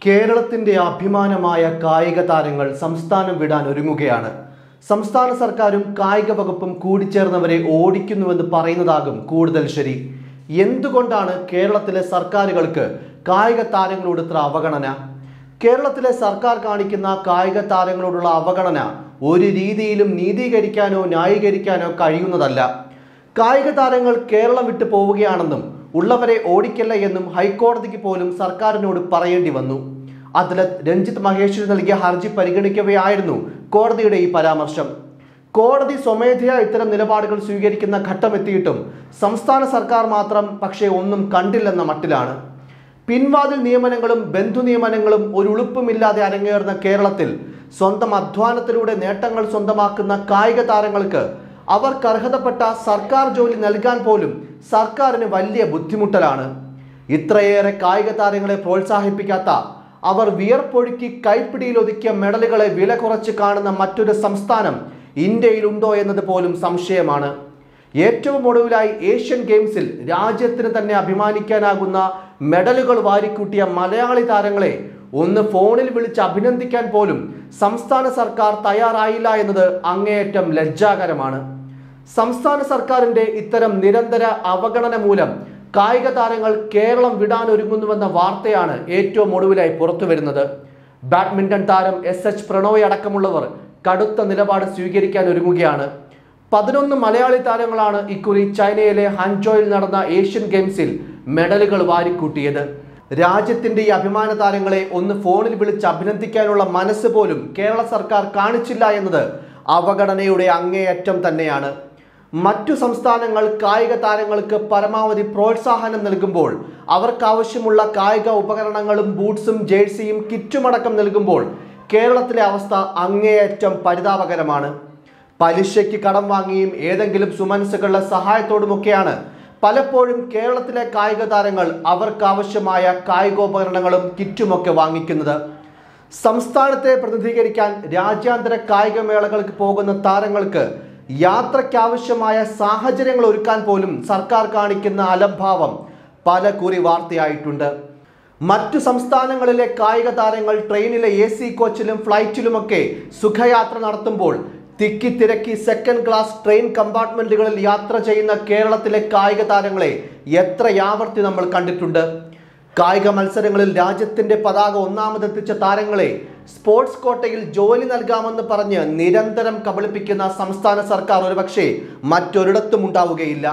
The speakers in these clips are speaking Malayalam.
കേരളത്തിന്റെ അഭിമാനമായ കായിക താരങ്ങൾ സംസ്ഥാനം വിടാൻ ഒരുങ്ങുകയാണ് സംസ്ഥാന സർക്കാരും കായിക വകുപ്പും കൂടിച്ചേർന്നവരെ ഓടിക്കുന്നുവെന്ന് പറയുന്നതാകും കൂടുതൽ ശരി എന്തുകൊണ്ടാണ് കേരളത്തിലെ സർക്കാരുകൾക്ക് കായിക താരങ്ങളോട് ഇത്ര അവഗണന കേരളത്തിലെ സർക്കാർ കാണിക്കുന്ന കായിക താരങ്ങളോടുള്ള അവഗണന ഒരു രീതിയിലും നീതീകരിക്കാനോ ന്യായീകരിക്കാനോ കഴിയുന്നതല്ല കായിക താരങ്ങൾ കേരളം വിട്ടു പോവുകയാണെന്നും ഉള്ളവരെ ഓടിക്കല്ല എന്നും ഹൈക്കോടതിക്ക് പോലും സർക്കാരിനോട് പറയേണ്ടി വന്നു അത്ലറ്റ് രഞ്ജിത്ത് മഹേശ്വരി നൽകിയ ഹർജി പരിഗണിക്കവെയായിരുന്നു കോടതിയുടെ ഈ പരാമർശം കോടതി സ്വമേധയാ ഇത്തരം നിലപാടുകൾ സ്വീകരിക്കുന്ന ഘട്ടമെത്തിയിട്ടും സംസ്ഥാന സർക്കാർ മാത്രം പക്ഷേ ഒന്നും കണ്ടില്ലെന്ന മട്ടിലാണ് പിൻവാതിൽ നിയമനങ്ങളും ബന്ധു നിയമനങ്ങളും ഒരു ഉളുപ്പുമില്ലാതെ അരങ്ങേറുന്ന കേരളത്തിൽ സ്വന്തം അധ്വാനത്തിലൂടെ നേട്ടങ്ങൾ സ്വന്തമാക്കുന്ന കായിക താരങ്ങൾക്ക് അവർക്ക് അർഹതപ്പെട്ട സർക്കാർ ജോലി നൽകാൻ പോലും സർക്കാരിന് വലിയ ബുദ്ധിമുട്ടലാണ് ഇത്രയേറെ കായിക താരങ്ങളെ പ്രോത്സാഹിപ്പിക്കാത്ത അവർ വിയർപ്പൊഴുക്കി കൈപ്പിടിയിൽ ഒതുക്കിയ മെഡലുകളെ വില കുറച്ച് കാണുന്ന മറ്റൊരു സംസ്ഥാനം ഇന്ത്യയിലുണ്ടോ എന്നത് പോലും സംശയമാണ് ഏറ്റവും ഒടുവിലായി ഏഷ്യൻ ഗെയിംസിൽ രാജ്യത്തിന് തന്നെ അഭിമാനിക്കാനാകുന്ന മെഡലുകൾ വാരിക്കൂട്ടിയ മലയാളി താരങ്ങളെ ഒന്ന് ഫോണിൽ വിളിച്ച് അഭിനന്ദിക്കാൻ പോലും സംസ്ഥാന സർക്കാർ തയ്യാറായില്ല എന്നത് അങ്ങേയറ്റം ലജ്ജാകരമാണ് സംസ്ഥാന സർക്കാരിന്റെ ഇത്തരം നിരന്തര അവഗണന മൂലം കായിക താരങ്ങൾ കേരളം വിടാൻ ഒരുങ്ങുന്നുവെന്ന വാർത്തയാണ് ഏറ്റവും ഒടുവിലായി പുറത്തു വരുന്നത് ബാഡ്മിന്റൺ താരം എസ് എച്ച് പ്രണോയ് അടക്കമുള്ളവർ കടുത്ത നിലപാട് സ്വീകരിക്കാൻ ഒരുങ്ങുകയാണ് പതിനൊന്ന് മലയാളി താരങ്ങളാണ് ഇക്കുറി ചൈനയിലെ ഹൻജോയിൽ നടന്ന ഏഷ്യൻ ഗെയിംസിൽ മെഡലുകൾ വാരിക്കൂട്ടിയത് രാജ്യത്തിന്റെ ഈ അഭിമാന താരങ്ങളെ ഒന്ന് ഫോണിൽ വിളിച്ച് അഭിനന്ദിക്കാനുള്ള മനസ്സ് പോലും കേരള സർക്കാർ കാണിച്ചില്ല എന്നത് അവഗണനയുടെ അങ്ങേയറ്റം തന്നെയാണ് മറ്റു സംസ്ഥാനങ്ങൾ കായിക താരങ്ങൾക്ക് പരമാവധി പ്രോത്സാഹനം നൽകുമ്പോൾ അവർക്കാവശ്യമുള്ള കായിക ഉപകരണങ്ങളും ബൂട്ട്സും ജേഴ്സിയും കിറ്റുമടക്കം നൽകുമ്പോൾ കേരളത്തിലെ അവസ്ഥ അങ്ങേയറ്റം പരിതാപകരമാണ് പലിശയ്ക്ക് കടം വാങ്ങിയും ഏതെങ്കിലും സുമനസ്സുകളുടെ സഹായത്തോടുമൊക്കെയാണ് പലപ്പോഴും കേരളത്തിലെ കായിക താരങ്ങൾ അവർക്കാവശ്യമായ കായികോപകരണങ്ങളും കിറ്റുമൊക്കെ വാങ്ങിക്കുന്നത് സംസ്ഥാനത്തെ പ്രതിനിധീകരിക്കാൻ രാജ്യാന്തര കായിക മേളകൾക്ക് പോകുന്ന താരങ്ങൾക്ക് യാത്രയ്ക്കാവശ്യമായ സാഹചര്യങ്ങൾ ഒരുക്കാൻ പോലും സർക്കാർ കാണിക്കുന്ന അലംഭാവം പല കുറി വാർത്തയായിട്ടുണ്ട് മറ്റു സംസ്ഥാനങ്ങളിലെ കായിക താരങ്ങൾ ട്രെയിനിലെ എ സി കോച്ചിലും ഫ്ലൈറ്റിലുമൊക്കെ സുഖയാത്ര നടത്തുമ്പോൾ തിക്കി തിരക്കി സെക്കൻഡ് ക്ലാസ് ട്രെയിൻ കമ്പാർട്ട്മെന്റുകളിൽ യാത്ര ചെയ്യുന്ന കേരളത്തിലെ കായിക താരങ്ങളെ എത്ര യാവർത്തി നമ്മൾ കണ്ടിട്ടുണ്ട് കായിക മത്സരങ്ങളിൽ രാജ്യത്തിന്റെ പതാക ഒന്നാമതെത്തിച്ച താരങ്ങളെ സ്പോർട്സ് കോട്ടയിൽ ജോലി നൽകാമെന്ന് പറഞ്ഞ് നിരന്തരം കബളിപ്പിക്കുന്ന സംസ്ഥാന സർക്കാർ ഒരുപക്ഷെ മറ്റൊരിടത്തും ഉണ്ടാവുകയില്ല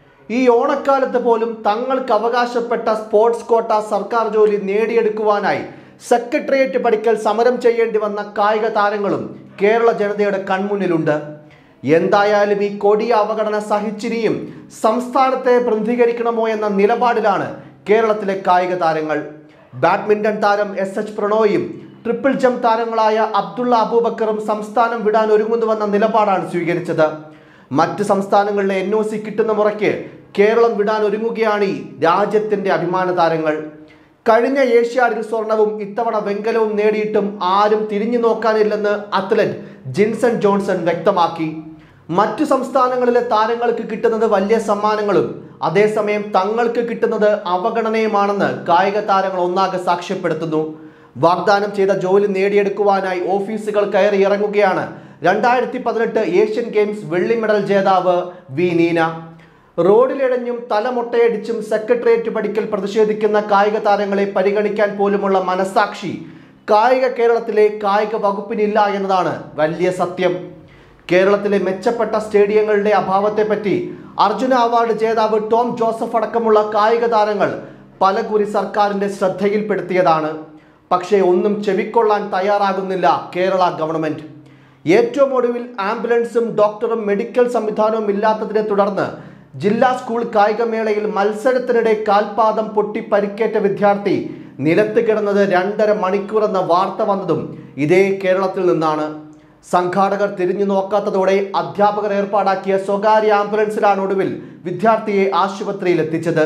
ഈ ഓണക്കാലത്ത് പോലും തങ്ങൾക്ക് അവകാശപ്പെട്ട സ്പോർട്സ് കോട്ട സർക്കാർ ജോലി നേടിയെടുക്കുവാനായി സെക്രട്ടേറിയറ്റ് പഠിക്കൽ സമരം ചെയ്യേണ്ടി വന്ന കായിക താരങ്ങളും കേരള ജനതയുടെ കൺമുന്നിലുണ്ട് എന്തായാലും ഈ കൊടിയ അവഗണന സഹിച്ചിരിയും സംസ്ഥാനത്തെ പ്രതിനിധീകരിക്കണമോ എന്ന നിലപാടിലാണ് കേരളത്തിലെ കായിക താരങ്ങൾ ബാഡ്മിന്റൺ താരം എസ് എച്ച് പ്രണോയും ട്രിപ്പിൾ ജംപ് താരങ്ങളായ അബ്ദുള്ള അബൂബക്കറും സംസ്ഥാനം വിടാൻ ഒരുങ്ങുന്നുവെന്ന നിലപാടാണ് സ്വീകരിച്ചത് മറ്റ് സംസ്ഥാനങ്ങളിലെ എൻ ഒ സി കിട്ടുന്ന മുറയ്ക്ക് കേരളം വിടാൻ ഒരുങ്ങുകയാണ് ഈ രാജ്യത്തിന്റെ അഭിമാന താരങ്ങൾ കഴിഞ്ഞ ഏഷ്യാഡിൽ സ്വർണവും ഇത്തവണ വെങ്കലവും നേടിയിട്ടും ആരും തിരിഞ്ഞു നോക്കാനില്ലെന്ന് അത്ലറ്റ് ജിൻസൺ ജോൺസൺ വ്യക്തമാക്കി മറ്റു സംസ്ഥാനങ്ങളിലെ താരങ്ങൾക്ക് കിട്ടുന്നത് വലിയ സമ്മാനങ്ങളും അതേസമയം തങ്ങൾക്ക് കിട്ടുന്നത് അവഗണനയുമാണെന്ന് കായിക താരങ്ങൾ ഒന്നാകെ സാക്ഷ്യപ്പെടുത്തുന്നു വാഗ്ദാനം ചെയ്ത ജോലി നേടിയെടുക്കുവാനായി ഓഫീസുകൾ കയറി ഇറങ്ങുകയാണ് രണ്ടായിരത്തി പതിനെട്ട് ഏഷ്യൻ ഗെയിംസ് വെള്ളി മെഡൽ ജേതാവ് വി നീന റോഡിലിഴഞ്ഞും തലമൊട്ടയടിച്ചും സെക്രട്ടേറിയറ്റ് പഠിക്കൽ പ്രതിഷേധിക്കുന്ന കായിക താരങ്ങളെ പരിഗണിക്കാൻ പോലുമുള്ള മനസാക്ഷി കായിക കേരളത്തിലെ കായിക വകുപ്പിനില്ല എന്നതാണ് വലിയ സത്യം കേരളത്തിലെ മെച്ചപ്പെട്ട സ്റ്റേഡിയങ്ങളുടെ അഭാവത്തെപ്പറ്റി അർജുന അവാർഡ് ജേതാവ് ടോം ജോസഫ് അടക്കമുള്ള കായിക താരങ്ങൾ പലകുറി സർക്കാരിന്റെ ശ്രദ്ധയിൽപ്പെടുത്തിയതാണ് പക്ഷേ ഒന്നും ചെവിക്കൊള്ളാൻ തയ്യാറാകുന്നില്ല കേരള ഗവൺമെന്റ് ഏറ്റവും ഒടുവിൽ ആംബുലൻസും ഡോക്ടറും മെഡിക്കൽ സംവിധാനവും ഇല്ലാത്തതിനെ തുടർന്ന് ജില്ലാ സ്കൂൾ കായികമേളയിൽ മത്സരത്തിനിടെ കാൽപാദം പൊട്ടി പരിക്കേറ്റ വിദ്യാർത്ഥി നിലത്ത് കിടന്നത് രണ്ടര മണിക്കൂർ എന്ന വാർത്ത വന്നതും ഇതേ കേരളത്തിൽ നിന്നാണ് സംഘാടകർ തിരിഞ്ഞു നോക്കാത്തതോടെ അധ്യാപകർ ഏർപ്പാടാക്കിയ സ്വകാര്യ ആംബുലൻസിലാണ് ഒടുവിൽ വിദ്യാർത്ഥിയെ ആശുപത്രിയിൽ എത്തിച്ചത്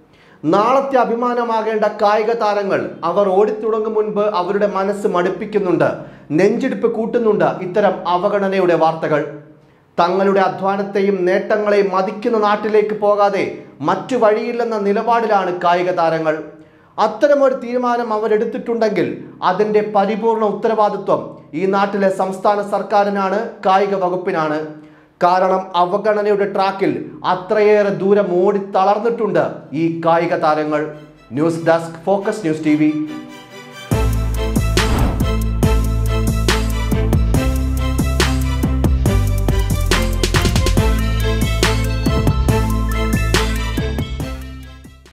നാളത്തെ അഭിമാനമാകേണ്ട കായിക താരങ്ങൾ അവർ ഓടിത്തുടങ്ങും മുൻപ് അവരുടെ മനസ്സ് മടുപ്പിക്കുന്നുണ്ട് നെഞ്ചിടിപ്പ് കൂട്ടുന്നുണ്ട് ഇത്തരം അവഗണനയുടെ വാർത്തകൾ തങ്ങളുടെ അധ്വാനത്തെയും നേട്ടങ്ങളെയും മതിക്കുന്ന നാട്ടിലേക്ക് പോകാതെ മറ്റു വഴിയില്ലെന്ന നിലപാടിലാണ് കായിക താരങ്ങൾ അത്തരമൊരു തീരുമാനം അവരെടുത്തിട്ടുണ്ടെങ്കിൽ അതിന്റെ പരിപൂർണ ഉത്തരവാദിത്വം ഈ നാട്ടിലെ സംസ്ഥാന സർക്കാരിനാണ് കായിക വകുപ്പിനാണ് കാരണം അവഗണനയുടെ ട്രാക്കിൽ അത്രയേറെ ദൂരം ഓടി തളർന്നിട്ടുണ്ട് ഈ കായിക താരങ്ങൾ news desk focus news T